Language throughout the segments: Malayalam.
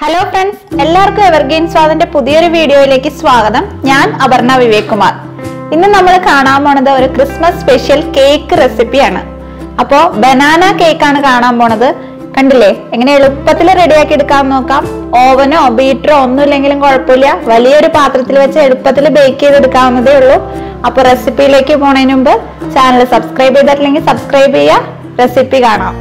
ഹലോ ഫ്രണ്ട്സ് എല്ലാവർക്കും എവർഗ്രീൻ സ്വാദിന്റെ പുതിയൊരു വീഡിയോയിലേക്ക് സ്വാഗതം ഞാൻ അപർണ വിവേക് കുമാർ ഇന്ന് നമ്മൾ കാണാൻ പോണത് ഒരു ക്രിസ്മസ് സ്പെഷ്യൽ കേക്ക് റെസിപ്പിയാണ് അപ്പോ ബനാന കേക്കാണ് കാണാൻ പോണത് കണ്ടില്ലേ എങ്ങനെ എളുപ്പത്തിൽ റെഡിയാക്കി എടുക്കാൻ നോക്കാം ഓവനോ ബീറ്ററോ ഒന്നുമില്ലെങ്കിലും കുഴപ്പമില്ല വലിയൊരു പാത്രത്തിൽ വെച്ച് എളുപ്പത്തിൽ ബേക്ക് ചെയ്തെടുക്കാവുന്നതേ ഉള്ളൂ അപ്പൊ റെസിപ്പിയിലേക്ക് പോണതിന് മുമ്പ് ചാനൽ സബ്സ്ക്രൈബ് ചെയ്തിട്ടില്ലെങ്കിൽ സബ്സ്ക്രൈബ് ചെയ്യുക റെസിപ്പി കാണാം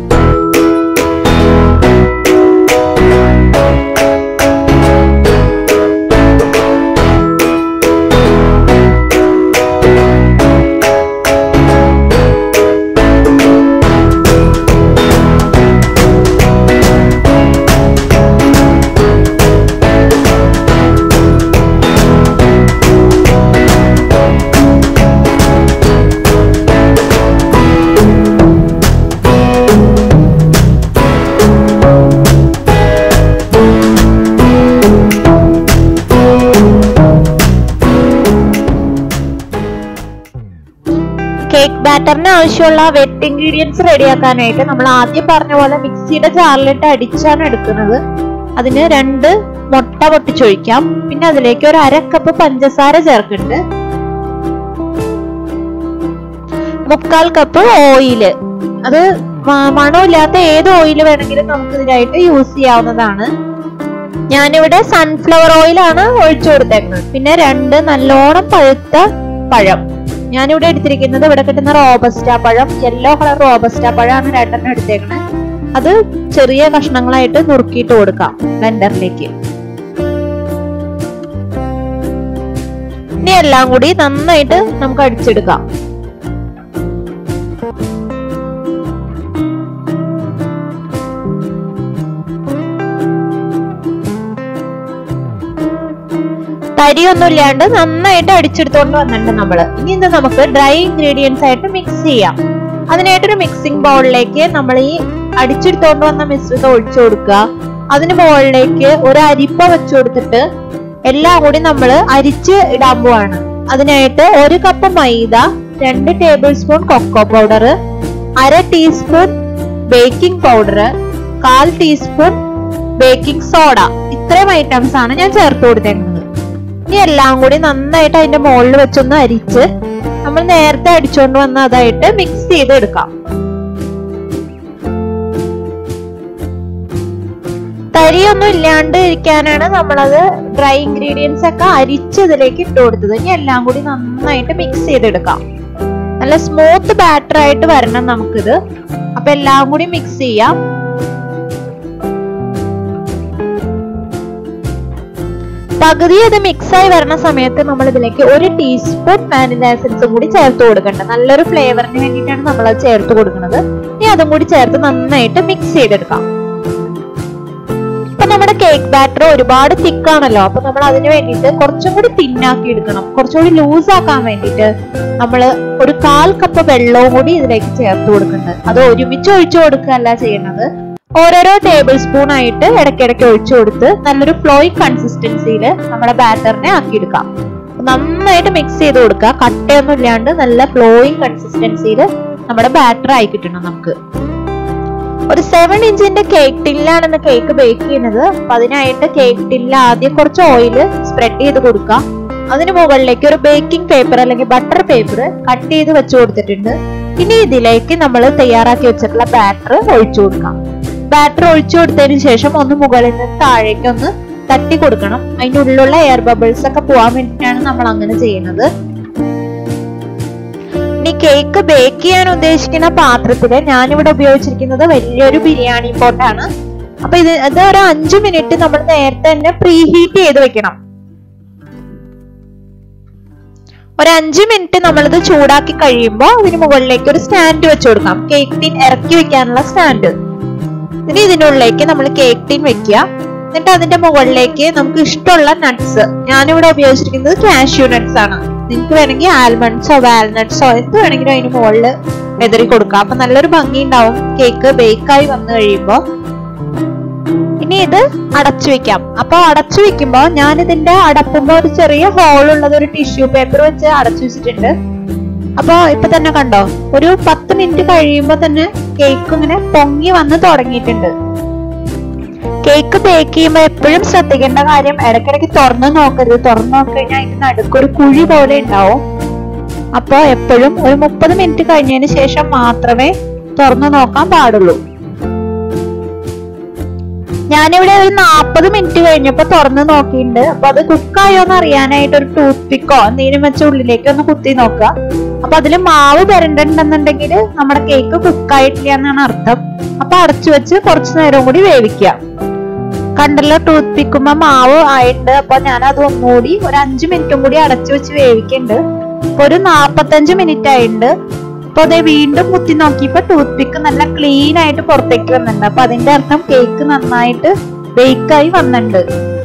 കേക്ക് ബാറ്ററിന് ആവശ്യമുള്ള വെറ്റ് ഇൻഗ്രീഡിയൻസ് റെഡിയാക്കാനായിട്ട് നമ്മൾ ആദ്യം പറഞ്ഞ പോലെ മിക്സിയുടെ ജാറിലിട്ട് അടിച്ചാണ് എടുക്കുന്നത് അതിന് രണ്ട് മുട്ട പൊട്ടിച്ചൊഴിക്കാം പിന്നെ അതിലേക്ക് ഒരു അര കപ്പ് പഞ്ചസാര ചേർക്കുന്നുണ്ട് മുക്കാൽ കപ്പ് ഓയില് അത് മ- മണമില്ലാത്ത ഏത് ഓയിൽ വേണമെങ്കിലും നമുക്ക് ഇതിനായിട്ട് യൂസ് ചെയ്യാവുന്നതാണ് ഞാനിവിടെ സൺഫ്ലവർ ഓയിലാണ് ഒഴിച്ചു കൊടുത്തേക്കുന്നത് പിന്നെ രണ്ട് നല്ലോണം പഴുത്ത പഴം ഞാനിവിടെ എടുത്തിരിക്കുന്നത് ഇവിടെ കിട്ടുന്ന റോബസ്റ്റ പഴം യെല്ലോ കളർ റോബസ്റ്റ പഴമാണ് രണ്ടെണ്ണം എടുത്തേക്കണത് അത് ചെറിയ കഷ്ണങ്ങളായിട്ട് നുറുക്കിയിട്ട് കൊടുക്കാം ബ്ലെൻഡറിലേക്ക് ഇനി എല്ലാം കൂടി നന്നായിട്ട് നമുക്ക് അടിച്ചെടുക്കാം തരിയൊന്നും ഇല്ലാണ്ട് നന്നായിട്ട് അടിച്ചെടുത്തോണ്ട് വന്നിട്ടുണ്ട് നമ്മള് ഇനി ഇത് നമുക്ക് ഡ്രൈ ഇൻഗ്രീഡിയൻസ് ആയിട്ട് മിക്സ് ചെയ്യാം അതിനായിട്ടൊരു മിക്സിംഗ് ബൗളിലേക്ക് നമ്മൾ ഈ അടിച്ചെടുത്തോണ്ട് വന്ന മിശ്രിതം ഒഴിച്ചു കൊടുക്കുക അതിന് മുകളിലേക്ക് ഒരു അരിപ്പ വെച്ചു കൊടുത്തിട്ട് എല്ലാം കൂടി നമ്മൾ അരിച്ച് ഇടാൻ പോവാണ് അതിനായിട്ട് ഒരു കപ്പ് മൈദ രണ്ട് ടേബിൾ സ്പൂൺ കൊക്കോ പൗഡർ അര ടീസ്പൂൺ ബേക്കിംഗ് പൗഡർ കാൽ ടീസ്പൂൺ ബേക്കിംഗ് സോഡ ഇത്രയും ഐറ്റംസ് ആണ് ഞാൻ ചേർത്ത് കൊടുത്തേക്കുന്നത് ഇനി എല്ലാം കൂടി നന്നായിട്ട് അതിന്റെ മുകളിൽ വെച്ചൊന്ന് അരിച്ച് നമ്മൾ നേരത്തെ അടിച്ചുകൊണ്ട് വന്ന അതായിട്ട് മിക്സ് ചെയ്ത് എടുക്കാം തരിയൊന്നും ഇല്ലാണ്ട് ഇരിക്കാനാണ് നമ്മളത് ഡ്രൈ ഇൻഗ്രീഡിയൻസ് ഒക്കെ അരിച്ച് ഇതിലേക്ക് ഇട്ട് കൊടുത്തത് ഇനി എല്ലാം കൂടി നന്നായിട്ട് മിക്സ് ചെയ്തെടുക്കാം നല്ല സ്മൂത്ത് ബാറ്റർ ആയിട്ട് വരണം നമുക്കിത് അപ്പൊ എല്ലാം കൂടി മിക്സ് ചെയ്യാം പകുതി അത് മിക്സ് ആയി വരുന്ന സമയത്ത് നമ്മൾ ഇതിലേക്ക് ഒരു ടീസ്പൂൺ വാനില എസൻസും കൂടി ചേർത്ത് കൊടുക്കേണ്ടത് നല്ലൊരു ഫ്ലേവറിന് വേണ്ടിയിട്ടാണ് നമ്മൾ അത് ചേർത്ത് കൊടുക്കുന്നത് ഇനി അതും കൂടി ചേർത്ത് നന്നായിട്ട് മിക്സ് ചെയ്തെടുക്കാം ഇപ്പൊ നമ്മുടെ കേക്ക് ബാറ്റർ ഒരുപാട് തിക്കാണല്ലോ അപ്പൊ നമ്മൾ അതിന് വേണ്ടിയിട്ട് കുറച്ചും കൂടി തിന്നാക്കി എടുക്കണം കുറച്ചുകൂടി ലൂസ് ആക്കാൻ വേണ്ടിയിട്ട് നമ്മൾ ഒരു കാൽ കപ്പ് വെള്ളവും കൂടി ഇതിലേക്ക് ചേർത്ത് കൊടുക്കുന്നുണ്ട് അത് ഒരുമിച്ച് ഒഴിച്ചു കൊടുക്കുകയല്ല ചെയ്യുന്നത് ഓരോരോ ടേബിൾ സ്പൂൺ ആയിട്ട് ഇടയ്ക്കിടയ്ക്ക് ഒഴിച്ചു കൊടുത്ത് നല്ലൊരു ഫ്ലോയിങ് കൺസിസ്റ്റൻസിയിൽ നമ്മുടെ ബാറ്ററിനെ ആക്കിയെടുക്കാം നന്നായിട്ട് മിക്സ് ചെയ്ത് കൊടുക്കുക കട്ടയൊന്നും ഇല്ലാണ്ട് നല്ല ഫ്ലോയിങ് കൺസിസ്റ്റൻസിയിൽ നമ്മുടെ ബാറ്റർ ആയി കിട്ടണം നമുക്ക് ഒരു സെവൻ ഇഞ്ചിന്റെ കേക്ക് ടില്ലാണ് ഇന്ന് കേക്ക് ബേക്ക് ചെയ്യുന്നത് അപ്പൊ അതിനായിട്ട് കേക്ക് ടില്ല് ആദ്യം കുറച്ച് ഓയിൽ സ്പ്രെഡ് ചെയ്ത് കൊടുക്കാം അതിന് മുകളിലേക്ക് ഒരു ബേക്കിംഗ് പേപ്പർ അല്ലെങ്കിൽ ബട്ടർ പേപ്പർ കട്ട് ചെയ്ത് വെച്ച് കൊടുത്തിട്ടുണ്ട് ഇനി ഇതിലേക്ക് നമ്മൾ തയ്യാറാക്കി വെച്ചിട്ടുള്ള ബാറ്റർ ഒഴിച്ചു കൊടുക്കാം ബാറ്റർ ഒഴിച്ചു കൊടുത്തതിന് ശേഷം ഒന്ന് മുകളിൽ നിന്ന് താഴേക്ക് ഒന്ന് തട്ടി കൊടുക്കണം അതിന്റെ ഉള്ളിലുള്ള എയർ ബബിൾസ് ഒക്കെ പോകാൻ വേണ്ടിയിട്ടാണ് നമ്മൾ അങ്ങനെ ചെയ്യുന്നത് ഇനി കേക്ക് ബേക്ക് ചെയ്യാൻ ഉദ്ദേശിക്കുന്ന പാത്രത്തില് ഞാനിവിടെ ഉപയോഗിച്ചിരിക്കുന്നത് വലിയൊരു ബിരിയാണി പോട്ടാണ് അപ്പൊ ഇത് ഇത് ഒരു അഞ്ചു മിനിറ്റ് നമ്മൾ നേരത്തെ തന്നെ പ്രീ ഹീറ്റ് ചെയ്ത് വെക്കണം ഒരു അഞ്ചു മിനിറ്റ് നമ്മളിത് ചൂടാക്കി കഴിയുമ്പോൾ ഇതിന് മുകളിലേക്ക് ഒരു സ്റ്റാൻഡ് വെച്ച് കൊടുക്കാം കേക്ക് ടീൻ ഇറക്കി വെക്കാനുള്ള സ്റ്റാൻഡ് ഇനി ഇതിനുള്ളിലേക്ക് നമ്മൾ കേക്ക് ടീൻ വെക്കുക എന്നിട്ട് അതിന്റെ മുകളിലേക്ക് നമുക്ക് ഇഷ്ടമുള്ള നട്ട്സ് ഞാനിവിടെ ഉപയോഗിച്ചിരിക്കുന്നത് കാഷ്യൂ നട്ട്സ് ആണ് നിങ്ങൾക്ക് വേണമെങ്കിൽ ആൽമണ്ട്സോ വാൽനട്ട്സോ എന്ത് വേണമെങ്കിലും അതിന് മുകളിൽ വെതറി കൊടുക്കാം അപ്പൊ നല്ലൊരു ഭംഗി ഉണ്ടാവും കേക്ക് ബേക്കായി വന്നു കഴിയുമ്പോൾ ഇനി ഇത് അടച്ചു വെക്കാം അപ്പൊ അടച്ചു വെക്കുമ്പോൾ ഞാൻ ഇതിന്റെ അടപ്പുമ്പോ ഒരു ചെറിയ ഹോൾ ഉള്ളത് ഒരു ടിഷ്യൂ പേപ്പർ വെച്ച് അടച്ചു വെച്ചിട്ടുണ്ട് അപ്പൊ ഇപ്പൊ തന്നെ കണ്ടോ ഒരു പത്ത് മിനിറ്റ് കഴിയുമ്പോ തന്നെ കേക്ക് ഇങ്ങനെ പൊങ്ങി വന്ന് തുടങ്ങിയിട്ടുണ്ട് കേക്ക് ബേക്ക് ചെയ്യുമ്പോൾ എപ്പോഴും ശ്രദ്ധിക്കേണ്ട കാര്യം ഇടയ്ക്കിടയ്ക്ക് തുറന്നു നോക്കരുത് തുറന്നു നോക്കിക്കഴിഞ്ഞാൽ അതിന്റെ നടുക്കൊരു കുഴി പോലെ ഉണ്ടാവും അപ്പൊ എപ്പോഴും ഒരു മുപ്പത് മിനിറ്റ് കഴിഞ്ഞതിന് ശേഷം മാത്രമേ തുറന്നു നോക്കാൻ പാടുള്ളൂ ഞാനിവിടെ ഒരു നാപ്പത് മിനിറ്റ് കഴിഞ്ഞപ്പോ തുറന്നു നോക്കിയിട്ടുണ്ട് അപ്പൊ അത് കുക്കായോ എന്ന് അറിയാനായിട്ട് ഒരു ടൂത്ത് പിക്കോ എന്തെങ്കിലും വെച്ച ഉള്ളിലേക്ക് ഒന്ന് കുത്തി നോക്കുക അപ്പൊ അതില് മാവ് വരണ്ടുണ്ടെന്നുണ്ടെങ്കിൽ നമ്മുടെ കേക്ക് കുക്കായിട്ടില്ല എന്നാണ് അർത്ഥം അപ്പൊ അടച്ചു വെച്ച് കുറച്ചു നേരം കൂടി വേവിക്കുക കണ്ടല്ലോ ടൂത്ത് പിക്കുമ്പോ മാവ് ആയിട്ടുണ്ട് അപ്പൊ ഞാൻ അത് ഒന്നുകൂടി ഒരു അഞ്ചു മിനിറ്റും കൂടി അടച്ചു വെച്ച് വേവിക്കുന്നുണ്ട് അപ്പൊ ഒരു നാപ്പത്തഞ്ച് മിനിറ്റ് ആയിട്ടുണ്ട് അപ്പൊ അതേ വീണ്ടും കുത്തി നോക്കിയപ്പോ ടൂത്ത് പിക്ക് നല്ല ക്ലീൻ ആയിട്ട് പുറത്തേക്ക് വന്നിട്ടുണ്ട് അപ്പൊ അതിന്റെ അർത്ഥം കേക്ക് നന്നായിട്ട് ബേക്കായി വന്നിട്ടുണ്ട്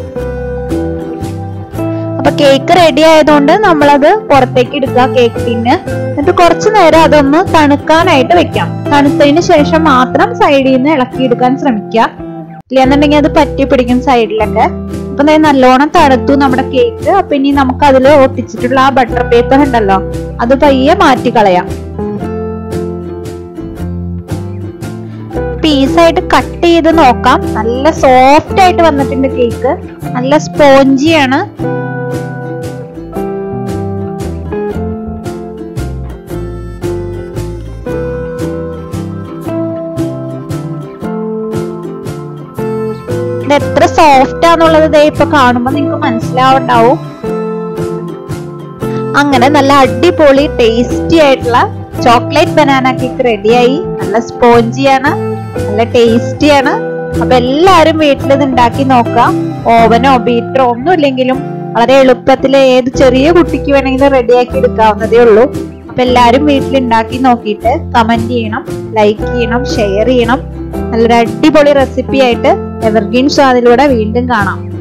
അപ്പൊ കേക്ക് റെഡി ആയതുകൊണ്ട് നമ്മളത് പുറത്തേക്ക് എടുക്കുക കേക്ക് ടിന്ന് എന്നിട്ട് കുറച്ചു നേരം അതൊന്ന് തണുക്കാനായിട്ട് വെക്കാം തണുത്തതിന് ശേഷം മാത്രം സൈഡിൽ നിന്ന് ഇളക്കിയെടുക്കാൻ ശ്രമിക്കുക ഇല്ലാന്നുണ്ടെങ്കിൽ അത് പറ്റി പിടിക്കും സൈഡിലൊക്കെ അപ്പൊ ദേ നല്ലോണം തണുത്തു നമ്മുടെ കേക്ക് അപ്പൊ ഇനി നമുക്ക് അതിൽ ഒട്ടിച്ചിട്ടുള്ള ആ ബട്ടർ പേപ്പർ ഉണ്ടല്ലോ അത് പയ്യെ മാറ്റി കളയാം പീസായിട്ട് കട്ട് ചെയ്ത് നോക്കാം നല്ല സോഫ്റ്റ് ആയിട്ട് വന്നിട്ടുണ്ട് കേക്ക് നല്ല സ്പോഞ്ചിയാണ് ഇത് എത്ര സോഫ്റ്റ് ആന്നുള്ളത് ദേ ഇപ്പൊ കാണുമ്പോ നിങ്ങൾക്ക് മനസ്സിലാവുണ്ടാവും അങ്ങനെ നല്ല അടിപൊളി ടേസ്റ്റി ആയിട്ടുള്ള ചോക്ലേറ്റ് ബനാന കേക്ക് റെഡിയായി നല്ല സ്പോഞ്ചിയാണ് നല്ല ടേസ്റ്റിയാണ് അപ്പൊ എല്ലാരും വീട്ടിൽ ഇത് ഉണ്ടാക്കി നോക്കാം ഓവനോ ബീറ്ററോ ഒന്നും ഇല്ലെങ്കിലും വളരെ എളുപ്പത്തിൽ ഏത് ചെറിയ കുട്ടിക്ക് വേണമെങ്കിലും റെഡിയാക്കി എടുക്കാവുന്നതേ ഉള്ളൂ അപ്പൊ എല്ലാരും വീട്ടിൽ ഉണ്ടാക്കി നോക്കിയിട്ട് കമന്റ് ചെയ്യണം ലൈക്ക് ചെയ്യണം ഷെയർ ചെയ്യണം നല്ലൊരു അടിപൊളി റെസിപ്പി ആയിട്ട് എവർഗ്രീൻ സ്വാദിലൂടെ വീണ്ടും കാണാം